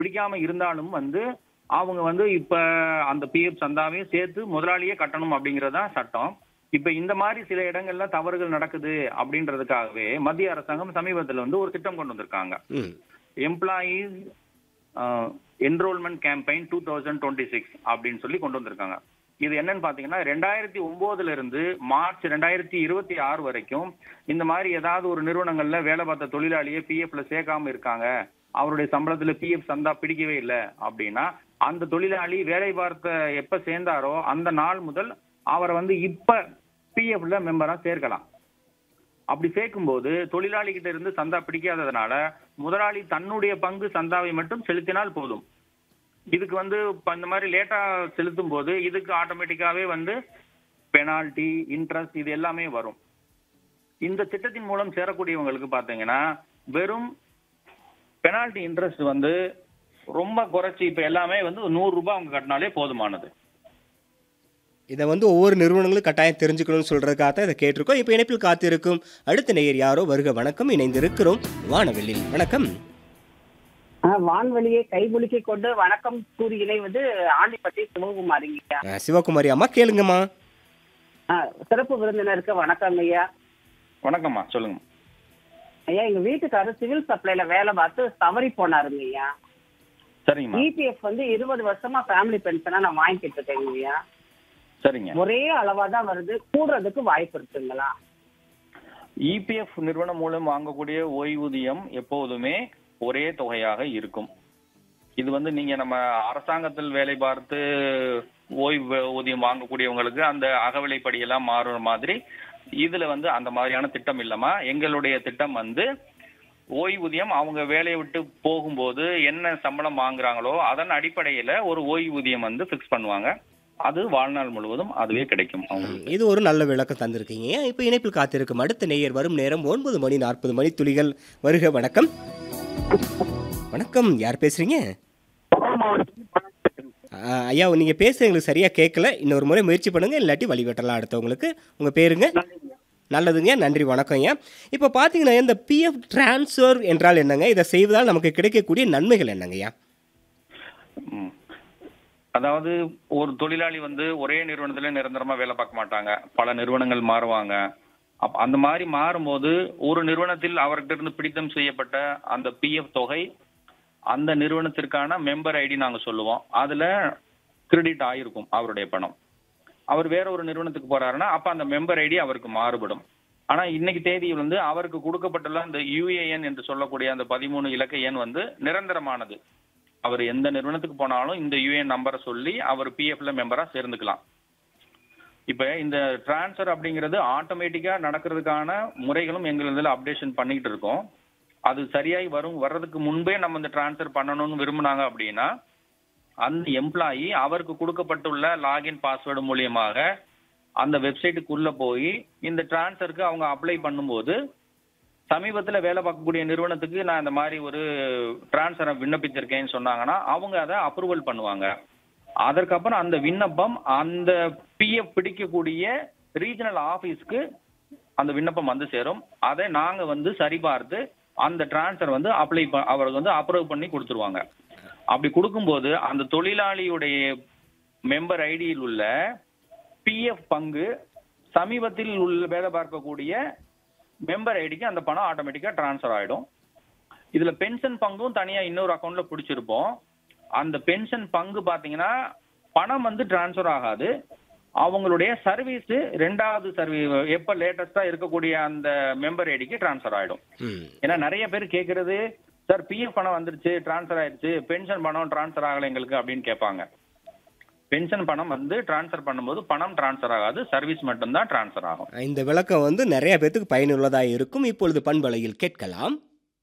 பிடிக்காம இருந்தாலும் வந்து அவங்க வந்து இப்ப அந்த பிஎஃப் சந்தாவையும் சேர்த்து முதலாளியே கட்டணும் அப்படிங்கிறது தான் சட்டம் இப்ப இந்த மாதிரி சில இடங்கள்ல தவறுகள் நடக்குது அப்படின்றதுக்காகவே மத்திய அரசாங்கம் சமீபத்துல வந்து ஒரு திட்டம் கொண்டு வந்திருக்காங்க ம் employees enrolment campaign two thousand twenty six அப்படின்னு சொல்லி கொண்டு வந்திருக்காங்க இது என்னன்னு பாத்தீங்கன்னா ரெண்டாயிரத்தி ஒன்பதுல இருந்து மார்ச் ரெண்டாயிரத்தி இருபத்தி ஆறு வரைக்கும் இந்த மாதிரி ஏதாவது ஒரு நிறுவனங்கள்ல வேலை பார்த்த தொழிலாளியை பிஎஃப்ல சேர்க்காம இருக்காங்க அவருடைய சம்பளத்துல பிஎஃப் சந்தா பிடிக்கவே இல்லை அப்படின்னா அந்த தொழிலாளி வேலை பார்த்த எப்ப சேர்ந்தாரோ அந்த நாள் முதல் அவரை வந்து இப்ப பிஎஃப்ல மெம்பரா சேர்க்கலாம் அப்படி சேர்க்கும்போது தொழிலாளி கிட்ட இருந்து சந்தா பிடிக்காததுனால முதலாளி தன்னுடைய பங்கு சந்தாவை மட்டும் செலுத்தினால் போதும் இதுக்கு வந்து இப்ப இந்த மாதிரி லேட்டா செலுத்தும் போது இதுக்கு ஆட்டோமேட்டிக்காவே வந்து பெனால்டி இன்ட்ரெஸ்ட் இது எல்லாமே வரும் இந்த திட்டத்தின் மூலம் சேரக்கூடியவங்களுக்கு பாத்தீங்கன்னா வெறும் பெனால்டி இன்ட்ரெஸ்ட் வந்து ரொம்ப குறைச்சி இப்ப எல்லாமே வந்து நூறு ரூபாய் அவங்க கட்டினாலே போதுமானது இதை வந்து ஒவ்வொரு நிறுவனங்களும் கட்டாயம் தெரிஞ்சுக்கணும்னு சொல்றதுக்காக தான் இதை கேட்டிருக்கோம் இப்போ இணைப்பில் காத்திருக்கும் அடுத்த நேயர் யாரோ வருக வணக்கம் இணைந்திருக்கிறோம் வானவெளியில் வணக்கம் ஆ, வான்வழியை கைகுலுக்கி கொண்டு வணக்கம் கூறி இணைவது ஆண்டிப்பட்டி சிவகுமாரிங்க அஹ், சிவகுமாரி அம்மா கேளுங்கம்மா ஆ, சிறப்பு விருந்தினருக்கு வணக்கம் ஐயா வணக்கம்மா சொல்லுங்க ஐயா எங்க வீட்டுக்காரர் சிவில் சப்ளைல வேலை பார்த்து தவறி போனாருங்க ஐயா சரிங்கம்மா இபிஎஃப் வந்து இருபது வருஷமா ஃபேமிலி பென்ஷனா நான் வாங்கிட்டு இருக்கேங்க ஐயா சரிங்க ஒரே அளவா தான் வருது கூடுறதுக்கு வாய்ப்பு இருக்குங்களா இபிஎஃப் நிறுவனம் மூலம் வாங்கக்கூடிய ஓய்வூதியம் எப்போதுமே ஒரே தொகையாக இருக்கும் இது வந்து நீங்க நம்ம அரசாங்கத்தில் வேலை பார்த்து ஓய்வு ஊதியம் வாங்கக்கூடியவங்களுக்கு அந்த அகவிலைப்படி எல்லாம் மாறுற மாதிரி இதுல வந்து அந்த மாதிரியான திட்டம் இல்லமா எங்களுடைய திட்டம் வந்து ஓய்வூதியம் அவங்க வேலையை விட்டு போகும்போது என்ன சம்பளம் வாங்குறாங்களோ அதன் அடிப்படையில ஒரு ஓய்வூதியம் வந்து ஃபிக்ஸ் பண்ணுவாங்க அது வாழ்நாள் முழுவதும் அதுவே கிடைக்கும் அவங்களுக்கு இது ஒரு நல்ல விளக்கம் தந்திருக்கீங்க இப்போ இணைப்பில் காத்திருக்கும் அடுத்த நேயர் வரும் நேரம் ஒன்பது மணி நாற்பது மணி துளிகள் வருக வணக்கம் வணக்கம் யார் பேசுறீங்க அஹ், ஐயா நீங்க பேசுறது எங்களுக்கு சரியா கேட்கல இன்னொரு முறை முயற்சி பண்ணுங்க இல்லாட்டி வழிவிட்டலாம் அடுத்தவங்களுக்கு உங்க பேருங்க நல்லதுங்க நன்றி வணக்கம் ஐயா இப்போ பார்த்தீங்கன்னா இந்த பிஎஃப் டிரான்ஸ்ஃபர் என்றால் என்னங்க இதை செய்வதால் நமக்கு கிடைக்கக்கூடிய நன்மைகள் என்னங்கய்யா ம். அதாவது ஒரு தொழிலாளி வந்து ஒரே நிறுவனத்துல நிரந்தரமா வேலை பார்க்க மாட்டாங்க பல நிறுவனங்கள் மாறுவாங்க அப்ப அந்த மாதிரி மாறும்போது ஒரு நிறுவனத்தில் அவர்கிட்ட இருந்து பிடித்தம் செய்யப்பட்ட அந்த பிஎஃப் தொகை அந்த நிறுவனத்திற்கான மெம்பர் ஐடி நாங்க சொல்லுவோம் அதுல கிரெடிட் ஆயிருக்கும் அவருடைய பணம் அவர் வேற ஒரு நிறுவனத்துக்கு போறாருன்னா அப்ப அந்த மெம்பர் ஐடி அவருக்கு மாறுபடும் ஆனா இன்னைக்கு தேதியில் வந்து அவருக்கு கொடுக்கப்பட்டுள்ள அந்த யுஏஎன் என்று சொல்லக்கூடிய அந்த பதிமூணு இலக்க எண் வந்து நிரந்தரமானது அவர் எந்த நிறுவனத்துக்கு போனாலும் இந்த யூஏஎன் நம்பரை சொல்லி அவர் பிஎஃப்ல மெம்பரா சேர்ந்துக்கலாம் இப்ப இந்த டிரான்ஸ்ஃபர் அப்படிங்கிறது ஆட்டோமேட்டிக்கா நடக்கிறதுக்கான முறைகளும் எங்களதுல அப்டேஷன் பண்ணிக்கிட்டு இருக்கோம் அது சரியாய் வரும் வர்றதுக்கு முன்பே நம்ம இந்த டிரான்ஸ்ஃபர் பண்ணணும்னு விரும்புனாங்க அப்படின்னா அந்த எம்ப்ளாயி அவருக்கு கொடுக்கப்பட்டுள்ள லாகின் பாஸ்வேர்டு மூலியமாக அந்த வெப்சைட்டுக்குள்ள போய் இந்த டிரான்ஸ்ஃபருக்கு அவங்க அப்ளை பண்ணும்போது சமீபத்துல வேலை பார்க்கக்கூடிய நிறுவனத்துக்கு நான் இந்த மாதிரி ஒரு டிரான்ஸ்ஃபரை விண்ணப்பிச்சிருக்கேன்னு சொன்னாங்கன்னா அவங்க அதை அப்ரூவல் பண்ணுவாங்க அதற்கப்புறம் அந்த விண்ணப்பம் அந்த பிஎஃப் பிடிக்கக்கூடிய ரீஜனல் ஆபீஸ்க்கு அந்த விண்ணப்பம் வந்து சேரும் அதை நாங்க வந்து சரிபார்த்து அந்த டிரான்ஸ்ஃபர் வந்து அப்ளை அவருக்கு வந்து அப்ரூவ் பண்ணி கொடுத்துருவாங்க அப்படி கொடுக்கும்போது அந்த தொழிலாளியுடைய மெம்பர் ஐடியில் உள்ள பிஎஃப் பங்கு சமீபத்தில் உள்ள வேலை பார்க்கக்கூடிய மெம்பர் ஐடிக்கு அந்த பணம் ஆட்டோமேட்டிக்கா டிரான்ஸ்ஃபர் ஆயிடும் இதுல பென்ஷன் பங்கும் தனியா இன்னொரு அக்கௌண்ட்ல பிடிச்சிருப்போம் அந்த பென்ஷன் பங்கு பாத்தீங்கன்னா பணம் வந்து டிரான்ஸ்ஃபர் ஆகாது அவங்களுடைய சர்வீஸ் ரெண்டாவது சர்வீஸ் எப்ப லேட்டஸ்டா இருக்கக்கூடிய அந்த மெம்பர் ஐடிக்கு டிரான்ஸ்ஃபர் ஆயிடும் ம் ஏன்னா நிறைய பேர் கேக்குறது சார் பிஎஃப் பணம் வந்துருச்சு டிரான்ஸ்ஃபர் ஆயிடுச்சு பென்ஷன் பணம் டிரான்ஸ்ஃபர் ஆகல எங்களுக்கு அப்படின்னு கேட்பாங்க பென்ஷன் பணம் வந்து டிரான்ஸ்ஃபர் பண்ணும்போது பணம் டிரான்ஸ்ஃபர் ஆகாது சர்வீஸ் மட்டும்தான் டிரான்ஸ்ஃபர் ஆகும் இந்த விளக்கம் வந்து நிறைய பேத்துக்கு பயனுள்ளதாக இருக்கும் இப்பொழுது பண்பலையில் கேட்கலாம்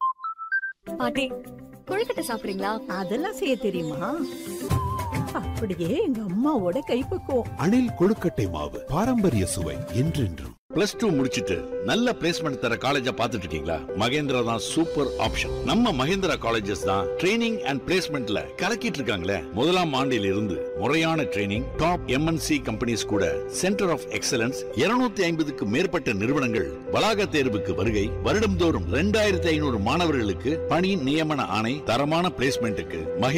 பாட்டி கொழுக்கட்டை சாப்பிடுறீங்களா அதெல்லாம் செய்ய தெரியுமா அப்படியே எங்க அம்மாவோட கைப்பக்குவம் அணில் கொழுக்கட்டை மாவு பாரம்பரிய சுவை என்றென்றும் பிளஸ் டூ முடிச்சிட்டு நல்ல பிளேஸ்மெண்ட் தர காலேஜா பார்த்துட்டு இருக்கீங்களா மகேந்திரா தான் சூப்பர் ஆப்ஷன் நம்ம மகேந்திரா காலேஜஸ் தான் ட்ரைனிங் அண்ட் பிளேஸ்மெண்ட்ல கலக்கிட்டு இருக்காங்களே முதலாம் ஆண்டில் இருந்து முறையான ட்ரைனிங் டாப் எம்என்சி கம்பெனிஸ் கூட சென்டர் ஆஃப் எக்ஸலன்ஸ் 250 ஐம்பதுக்கு மேற்பட்ட நிறுவனங்கள் வளாக தேர்வுக்கு வருகை வருடம்தோறும் ரெண்டாயிரத்தி ஐநூறு மாணவர்களுக்கு பணி நியமன ஆணை தரமான பிளேஸ்மெண்ட்டுக்கு மகே